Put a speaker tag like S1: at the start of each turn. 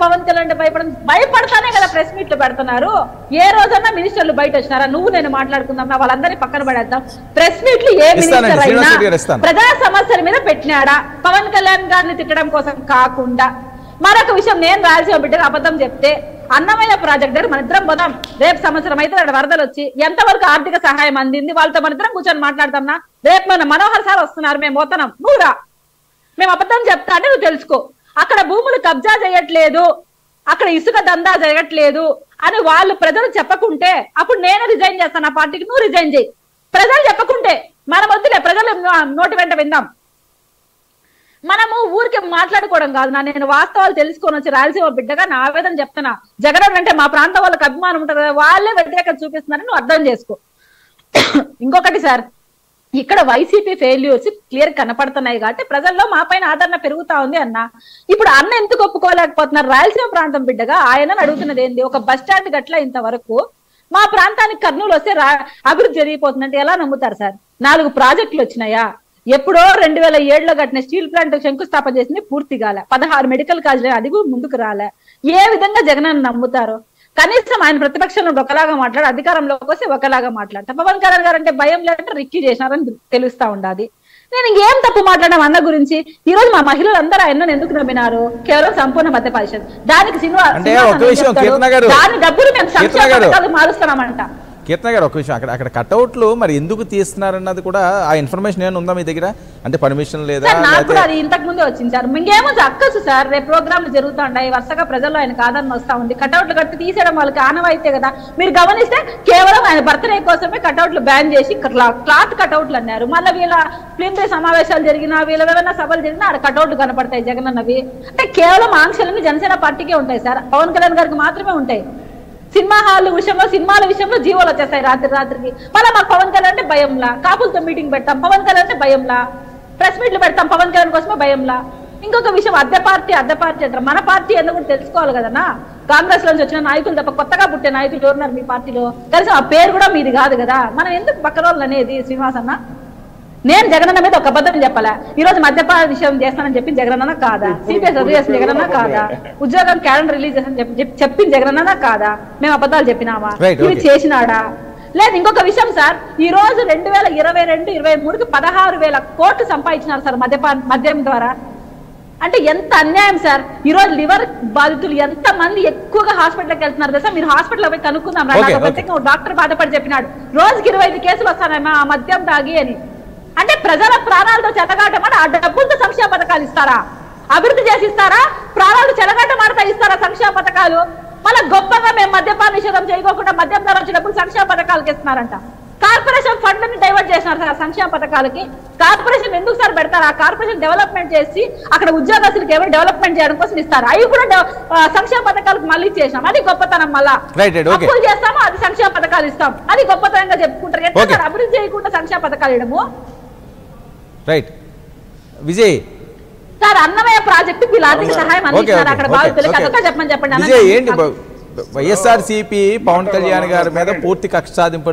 S1: పవన్ కళ్యాణ్ అంటే భయపడ భయపడతానే కదా ప్రెస్ మీట్లు పెడుతున్నారు ఏ రోజన్నా మినిస్టర్లు బయట వచ్చినారా నువ్వు నేను మాట్లాడుకుందాం నా వాళ్ళందరినీ పక్కన పడేద్దాం ప్రెస్ మీట్లు ఏ
S2: ఇస్తానండి,
S1: మినిస్టర్ అయినా
S2: శ్రీనివాస్ రెడ్డి గారు ఇస్తాను.
S1: ప్రజా సమస్యల మీద పెట్టినాడా పవన్ కళ్యాణ్ గారిని తిట్టడం కోసం కాకుండా మరొక విషయం నేను రాజీవ బిడ్డగా అబద్ధం చెప్తే అన్నమయ్య ప్రాజెక్ట్ దగ్గర మన ఇద్దరం పోదాం రేపు సంవత్సరం అయితే అక్కడ వరదలు వచ్చి ఎంతవరకు ఆర్థిక సహాయం అందింది వాళ్ళతో మన ఇద్దరం కూర్చొని మాట్లాడతాంనా రేపు మన మనోహర్ సార్ వస్తున్నారు మేము పోతున్నాం నువ్వు రా మేము అబద్ధం చెప్తా అంటే నువ్వు తెలుసుకో అక్కడ భూములు కబ్జా చేయట్లేదు అక్కడ ఇసుక దందా జరగట్లేదు అని వాళ్ళు ప్రజలు చెప్పకుంటే అప్పుడు నేను రిజైన్ చేస్తాను ఆ పార్టీకి నువ్వు రిజైన్ చేయి ప్రజలు చెప్పకుంటే మన వద్దులే ప్రజలు నోటి వెంట విందాం మనము ఊరికి మాట్లాడుకోవడం కాదు నా నేను వాస్తవాలు తెలుసుకొని వచ్చి రాయలసీమ బిడ్డగా నా ఆవేదన చెప్తున్నా జగన్ అంటే మా ప్రాంతం వాళ్ళకి అభిమానం ఉంటుంది కదా వాళ్ళే వ్యతిరేకత చూపిస్తున్నారని నువ్వు అర్థం చేసుకో ఇంకొకటి సార్ ఇక్కడ వైసీపీ ఫెయిల్యూర్స్ క్లియర్ కనపడుతున్నాయి కాబట్టి ప్రజల్లో మా పైన ఆదరణ పెరుగుతా ఉంది అన్న ఇప్పుడు అన్న ఎందుకు ఒప్పుకోలేకపోతున్నారు రాయలసీమ ప్రాంతం బిడ్డగా ఆయన అడుగుతున్నది ఏంది ఒక బస్ స్టాండ్ గట్ల ఇంతవరకు మా ప్రాంతానికి కర్నూలు వస్తే రా- అభివృద్ధి జరిగిపోతుందంటే ఎలా నమ్ముతారు సార్ నాలుగు ప్రాజెక్టులు వచ్చినాయా ఎప్పుడో రెండు వేల ఏడులో కట్టిన స్టీల్ ప్లాంట్ శంకుస్థాపన చేసింది పూర్తి కాలే పదహారు మెడికల్ కాలేజీలు అది కూడా ముందుకు రాలే ఏ విధంగా జగన్ నమ్ముతారు కనీసం ఆయన ప్రతిపక్షంలో ఒకలాగా మాట్లాడు అధికారంలోకి వస్తే ఒకలాగా మాట్లాడతా పవన్ కళ్యాణ్ గారు అంటే భయం లేదంటే రిక్కి చేసినారని తెలుస్తా ఉండాది నేను ఇంకేం తప్పు మాట్లాడడం అన్న గురించి ఈ రోజు మా మహిళలు అందరూ ఆయనను ఎందుకు నమ్మినారు కేవలం సంపూర్ణ మధ్య పరిషత్ దానికి సినిమా
S2: అంటే
S1: సినిమా
S2: ఒక
S1: అన్న
S2: విషయం,
S1: చెప్తాడు,
S2: కీర్తన గారు.
S1: దాని డబ్బులు మేము
S2: కీర్తన
S1: సంక్షేమ
S2: గారు.
S1: పథకాలకు మారుస్తున్నామంట
S2: కీర్తన గారు ఒక విషయం అక్కడ అక్కడ కట్అవుట్లు మరి ఎందుకు తీస్తున్నారన్నది కూడా ఆ ఇన్ఫర్మేషన్ ఏమైనా ఉందా మీ దగ్గర అంటే పర్మిషన్ లేదా
S1: సార్ నాకు కూడా
S2: లేకపోతే
S1: అది ఇంతకు ముందే వచ్చింది సార్ ఇంకేమో అక్కసు సార్ రేపు ప్రోగ్రాంలు జరుగుతా ఉంటాయి వరుసగా ప్రజల్లో ఆయన కాదని వస్తా ఉంది కటౌట్లు కట్టి తీసేయడం వాళ్ళకి ఆనవాయితే కదా మీరు గమనిస్తే కేవలం ఆయన బర్త్డే కోసమే కటౌట్లు బ్యాన్ చేసి క్లా- క్లాత్ కటౌట్లు అన్నారు మళ్ళీ వీళ్ళ ఫిల్మ్ డే సమావేశాలు జరిగినా వీళ్ళ ఏమైనా సభలు జరిగినా ఆడ కటౌట్లు కనపడతాయి జగన్ అన్నవి అంటే కేవలం ఆంక్షలన్నీ జనసేన పార్టీకే ఉంటాయి సార్ పవన్ కళ్యాణ్ గారికి మాత్రమే ఉంటాయి సినిమా హాల్ విషయంలో సినిమాల విషయంలో జీవోలు వచ్చేస్తాయి రాత్రి రాత్రికి మళ్ళీ మాకు పవన్ కళ్యాణ్ అంటే భయంలా కాపులతో మీటింగ్ పెడతాం పవన్ కళ్యాణ్ అంటే భయంలా ప్రెస్ మీట్లు పెడతాం పవన్ కళ్యాణ్ కోసమే భయంలా ఇంకొక విషయం అద్దె పార్టీ అద్దె పార్టీ అంటారు మన పార్టీ ఎందుకు కూడా తెలుసుకోవాలి కదన్నా కాంగ్రెస్ నుంచి వచ్చిన నాయకులు తప్ప కొత్తగా పుట్టే నాయకులు ఎవరున్నారు మీ పార్టీలో కనీసం ఆ పేరు కూడా మీది కాదు కదా మనం ఎందుకు పక్కన వాళ్ళు అనేది శ్రీనివాస్ అన్న నేను జగనన్న మీద ఒక అబద్ధం చెప్పాలా ఈ రోజు మద్యపాన విషయం చేస్తానని చెప్పి జగనన్న కాదా సిపిఎస్ రద్దు చేసిన జగనన్న కాదా ఉద్యోగం క్యాలెండర్ రిలీజ్ చేసిన చెప్పి చెప్పి- చెప్పింది జగనన్న కాదా మేము అబద్ధాలు చెప్పినామా
S2: Right,
S1: ఇవి
S2: okay.
S1: చేసినాడా లేదు ఇంకొక విషయం సార్ ఈ రోజు రెండు వేల ఇరవై రెండు ఇరవై మూడుకి పదహారు వేల కోట్లు సంపాదించినారు సార్ మద్యపాన మద్యం ద్వారా అంటే ఎంత అన్యాయం సార్ ఈ రోజు లివర్ బాధితులు ఎంత మంది ఎక్కువగా హాస్పిటల్కి వెళ్తున్నారు కదా మీరు హాస్పిటల్ పోయి కనుక్కుందాం రా.
S2: Okay,
S1: నాకు
S2: okay.
S1: ప్రత్యేకంగా ఒక డాక్టర్ బాధపడి చెప్పినాడు రోజుకి ఇరవై ఐదు కేసులు వస్తానమ్మా ఆ మద్యం తాగి అని అంటే ప్రజల ప్రాణాలతో చెలగాటమని ఆ డబ్బులతో సంక్షేమ పథకాలు ఇస్తారా అభివృద్ధి చేసి ఇస్తారా ప్రాణాలు చెలగాటమాడతా ఇస్తారా సంక్షేమ పథకాలు మళ్ళీ గొప్పగా మేము మద్యపాన నిషేధం చేయకోకుండా మద్యం ధర వచ్చినప్పుడు సంక్షేమ పథకాలకి ఇస్తున్నారంట కార్పొరేషన్ ఫండ్ ని డైవర్ట్ చేసినారు సార్ సంక్షేమ పథకాలకి కార్పొరేషన్ ఎందుకు సార్ పెడతారు ఆ కార్పొరేషన్ డెవలప్మెంట్ చేసి అక్కడ ఉద్యోగస్తులకు ఎవరు డెవలప్మెంట్ చేయడం కోసం ఇస్తారు అవి కూడా డెవ- ఆ, సంక్షేమ పథకాలకు మళ్ళీ చేసినాం అది గొప్పతనం మళ్ళా
S2: Right, right, okay.
S1: అప్పులు చేస్తాము అది సంక్షేమ పథకాలు ఇస్తాం అది గొప్పతనంగా చెప్పుకుంటారు ఎట్లా
S2: Okay.
S1: సార్ అభివృద్ధి చేయకుండా సంక్షేమ పథకాలు ఇవ్వడము
S2: right Vijay
S1: sir Annamayya project వీళ్ళ ఆర్థిక సహాయం
S2: ఓకే
S1: అందిస్తున్నారు
S2: ఓకే
S1: అక్కడ
S2: ఓకే,
S1: బాధితులకి
S2: ఓకే.
S1: అదొక చెప్పమని చెప్పండి
S2: విజయ్
S1: అన్న-
S2: ఏంటి వైఎస్ఆర్ సిపి పవన్ కళ్యాణ్ గారి మీద పూర్తి కక్ష సాధింపు